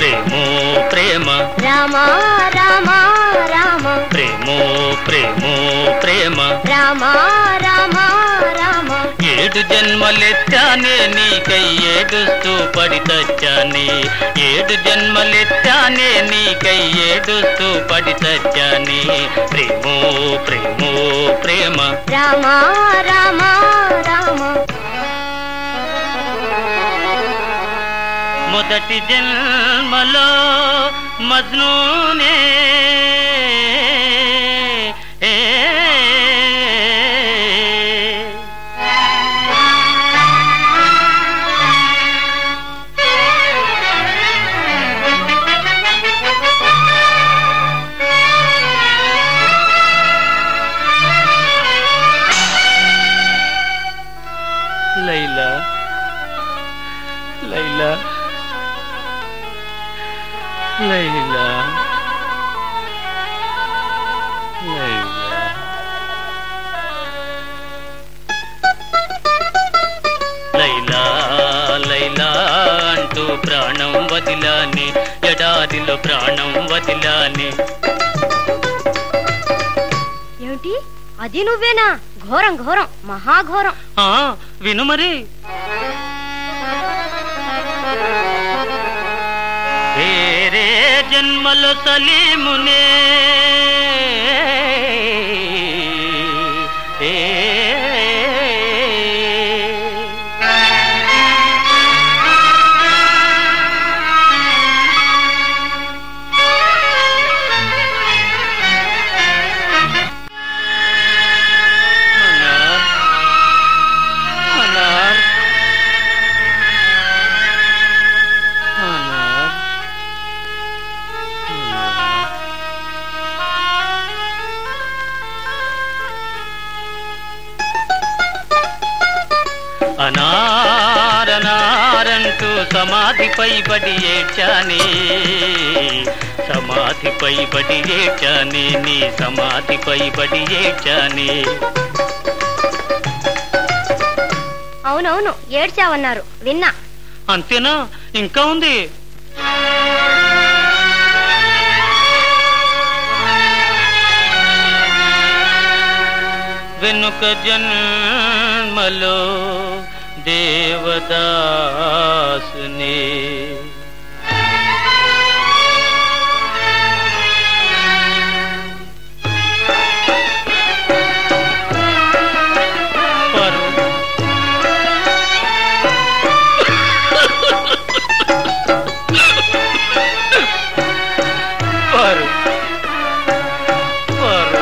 ప్రేమో ప్రేమ రామ రామ రామ ప్రేమో ప్రేమో ప్రేమ రామ రామ రామ ఏడు జన్మలెత్తానే నీకై ఏడుస్తూ పడి తచ్చానే ఏడు జన్మలెత్తానే నీకై ఏడుస్తూ పడి తచ్చానే ప్రేమో ప్రేమో ప్రేమ రామ రామ రామ మొదటి జన్మలో మజ్నూనే ఏ. లైలా లైలా లైలా లైలా లైలా లైలా అంటూ ప్రాణం వదిలాని ఎడారిలో ప్రాణం వదిలాని ఏమిటి అది నువ్వేనా ఘోరం ఘోరం మహాఘోరం ఆ విను మరి వేరే జన్మలో సలీమునే ఏ. అనార్, అనార్, అనార్, అనార్. అనారనారంటూ సమాధిపై బడి ఏడ్చానే సమాధిపై బడి ఏడ్చానే నీ సమాధిపై బడి ఏడ్చానే అవునవును ఏడ్చావన్నారు విన్నా అంతేనా ఇంకా ఉంది వెనుక జన్మలో దేవదాసుని పరు పరు పరు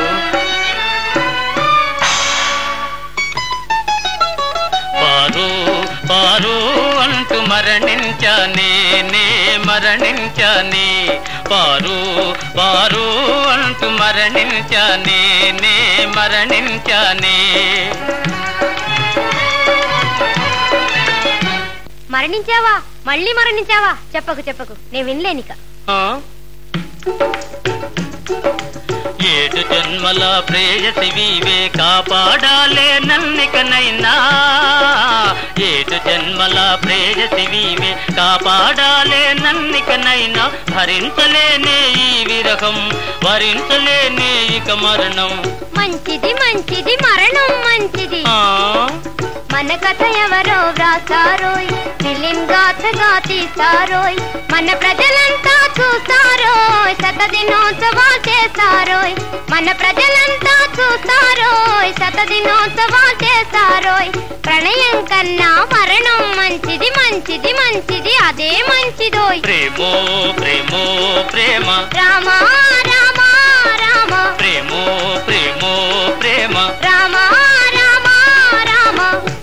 పారు పారు అంటూ మరణించానే నే మరణించానే పారు పారు అంటూ మరణించానే నే మరణించానే మరణించావా మళ్ళీ మరణించావా చెప్పకు చెప్పకు నేను వినలేనిక ఆ? ఏడు జన్మల ప్రేయసివివే కాపాడాలే నన్నికనైనా ఏడు జన్మల ప్రేయసివివే కాపాడాలే నన్నికనైనా భరించలేనే ఈ విరహం భరించలేనే ఇక మరణం మంచిది మంచిది మరణం మంచిది ఆ మన కథ ఎవరో వ్రాసారోయ్ ఫిలిం గాథగా తీసారోయ్ మన ప్రజలంతా చూసారోయ్ శత దినోత్సవా చేసారోయ్ మన ప్రజలంతా చూసారోయ్ శత దినోత్సవా చేసారోయ్ ప్రణయం కన్నా మరణం మంచిది మంచిది మంచిది అదే మంచిదోయ్ ప్రేమో ప్రేమో ప్రేమ రామా